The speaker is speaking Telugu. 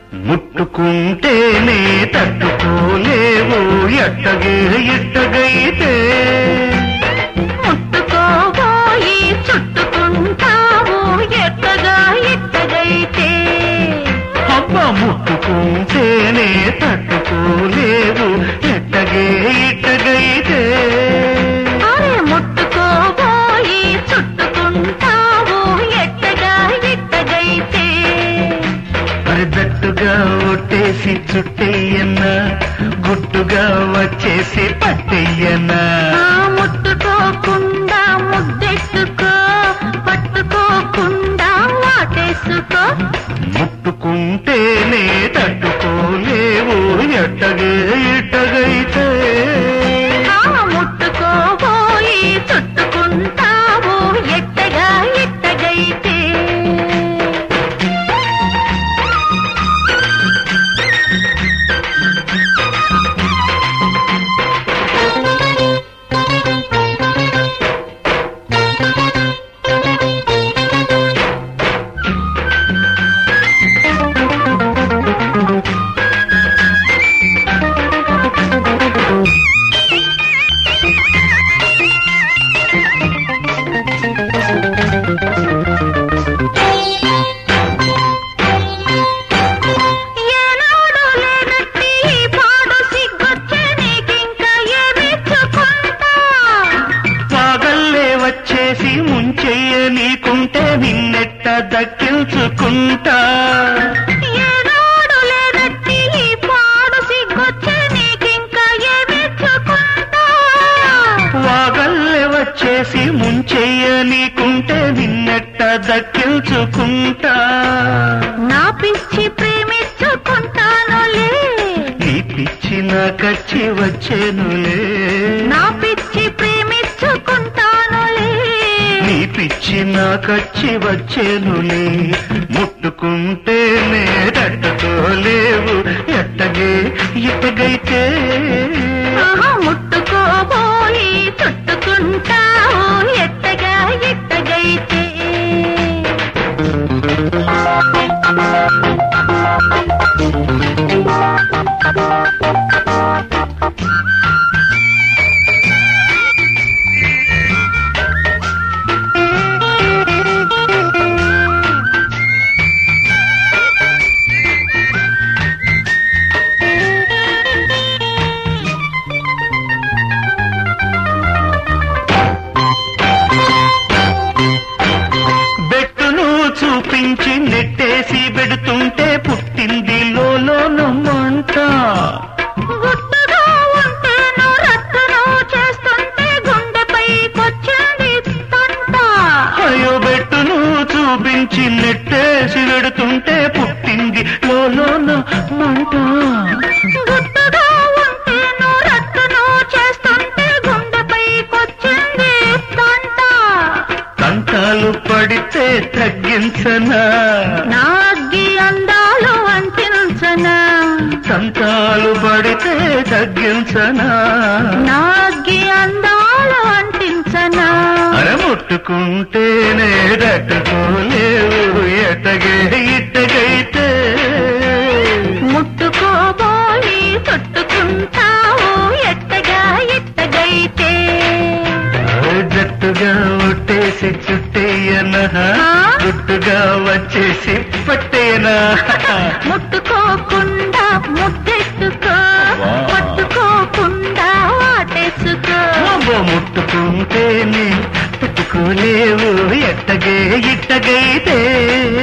ముట్టుకుంటేనే తట్టుకోలేవు ఎట్టగే ఇట్టగైతే ముట్టుకోబోయి చుట్టుకుంటావు ఎట్టగా ఇట్టగైతే అబ్బ ముట్టుకుంటేనే తట్టుకోలేవు ఎట్టగే ఇట్టగైతే అరే ముట్టుకోబోయి చుట్టుకుంటావు ఎట్టగా ఇట్టగైతే మరి దట్టుగా ఒట్టేసి చుట్టేయన్నా గుట్టుగా వచ్చేసి పట్టేయన్నా ఆ ముట్టుకోకుండా ముద్దెట్టుకో పట్టుకోకుండా వాటేసుకో ముట్టుకుంటేనే తట్టుకోలేవు ఎట్టగే ఇట్టగైతే ఆ ముట్టుకోబోయి చుట్టుకుంటావు ఎట్టగా ఇట్టగైతే ఏనాడు లేనట్టి ఈ పాడు సిగ్గొచ్చే నీకింకా ఏమిచ్చుకుంటా పాగల్లే వచ్చేసి ముంచెయ్య నీకుంటే నిన్నెట్ట దక్కించుకుంటా ఏనాడు లేనట్టి ఈ పాడు సిగ్గొచ్చే నీకింకా ఏమిచ్చుకుంటా వాగల్లే వచ్చేసి ముంచెయ్య నీకుంటే నిన్నెట్ట దక్కించుకుంటా నా పిచ్చి ప్రేమించుకుంటానులే నీ పిచ్చి నాకచ్చి వచ్చేనులే నా పిచ్చి ప్రేమించుకుంటానులే నీ పిచ్చి నాకచ్చి వచ్చేనులే ముట్టుకుంటేనే తట్టుకోలేవు ఎట్టగే ఇట్టగైతే ఆహా, ముట్టుకోబోయి చుట్టుకుంటావు ఎట్టగా ఎట్టగైతే బెట్టును చూపించి నెట్టేసి పెడుతుంటే పుట్టింది లోలోన మంట గుట్టుగా ఉంటేను రట్టును చేస్తుంటే గుండెపై కొచ్చింది తంట అయ్యో బెట్టును చూపించి నెట్టేసి పెడుతుంటే పుట్టింది లోలోన మంట గుట్టుగా ఉంటేను రట్టును చేస్తుంటే గుండెపై కొచ్చింది తంట తంటాలు పడితే తగ్గించనా నా అగ్గి అందాలు అంటించనా తంటాలు పడితే తగ్గించనా నా అగ్గి అందాలు అంటించనా అరముట్టుకుంటేనే తట్టుకోలేవు ఎట్టగే ఇట్టగైతే ముట్టుకోబోయి చుట్టుకుంటావు ఎట్టగా ఎట్టగైతే జట్టుగా ఒట్టేసి చుట్టేయనా ఆ? గుట్టుగా వచ్చేసి పట్టేయనా ముట్టుకోకుండా ముద్దెట్టుకో వా. పట్టుకోకుండా వాటేసుకో అబ్బో, ముట్టుకుంటేనే తట్టుకోలేవు ఎట్టగే ఇట్టగైతే